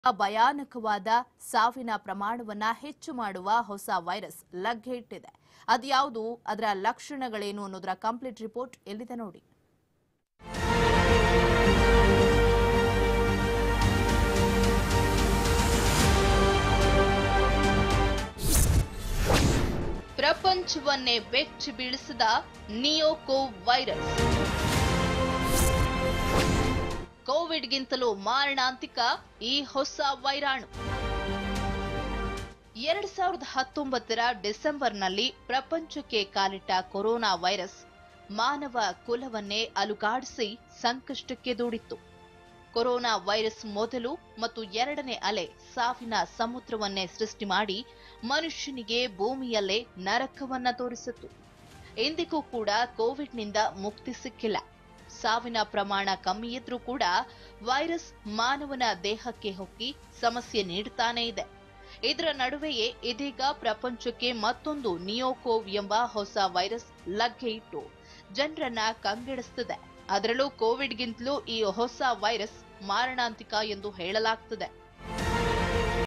ಭಯಾನಕವಾದ ಸಾವಿನ ಪ್ರಮಾಣವನ್ನ ಹೆಚ್ಚು ಮಾಡುವ ಹೊಸ ವೈರಸ್ ಲಗ್ಗೆ ಇಟ್ಟಿದೆ ಅದ್ಯಾವುದು ಅದರ ಲಕ್ಷಣಗಳೇನು ಅನ್ನೋದರ ಕಂಪ್ಲೀಟ್ ರಿಪೋರ್ಟ್ ಎಲ್ಲಿದೆ ನೋಡಿ ಪ್ರಪಂಚವನ್ನೇ ಬೆಚ್ಚಿ ಬೀಳಿಸಿದ ನಿಯೋಕೋ ವೈರಸ್ ಕೋವಿಡ್ಗಿಂತಲೂ ಮಾರಣಾಂತಿಕ ಈ ಹೊಸ ವೈರಾಣು ಎರಡ್ ಸಾವಿರದ ಹತ್ತೊಂಬತ್ತರ ಡಿಸೆಂಬರ್ನಲ್ಲಿ ಪ್ರಪಂಚಕ್ಕೆ ಕಾಲಿಟ್ಟ ಕೊರೋನಾ ವೈರಸ್ ಮಾನವ ಕುಲವನ್ನೇ ಅಲುಗಾಡಿಸಿ ಸಂಕಷ್ಟಕ್ಕೆ ದೂಡಿತ್ತು ಕೊರೋನಾ ವೈರಸ್ ಮೊದಲು ಮತ್ತು ಎರಡನೇ ಅಲೆ ಸಾವಿನ ಸಮುದ್ರವನ್ನೇ ಸೃಷ್ಟಿ ಮಾಡಿ ಮನುಷ್ಯನಿಗೆ ಭೂಮಿಯಲ್ಲೇ ನರಕವನ್ನ ತೋರಿಸಿತ್ತು ಇಂದಿಗೂ ಕೂಡ ಕೋವಿಡ್ನಿಂದ ಮುಕ್ತಿ ಸಿಕ್ಕಿಲ್ಲ ಸಾವಿನ ಪ್ರಮಾಣ ಕಮ್ಮಿ ಇದ್ರೂ ಕೂಡ ವೈರಸ್ ಮಾನವನ ದೇಹಕ್ಕೆ ಹೊಕ್ಕಿ ಸಮಸ್ಯೆ ನೀಡುತ್ತಾನೇ ಇದೆ ಇದರ ನಡುವೆಯೇ ಇದೀಗ ಪ್ರಪಂಚಕ್ಕೆ ಮತ್ತೊಂದು ನಿಯೋಕೋವ್ ಎಂಬ ಹೊಸ ವೈರಸ್ ಲಗ್ಗೆ ಇಟ್ಟು ಜನರನ್ನ ಕಂಗೆಡಿಸುತ್ತಿದೆ ಅದರಲ್ಲೂ ಕೋವಿಡ್ಗಿಂತಲೂ ಈ ಹೊಸ ವೈರಸ್ ಮಾರಣಾಂತಿಕ ಎಂದು ಹೇಳಲಾಗ್ತದೆ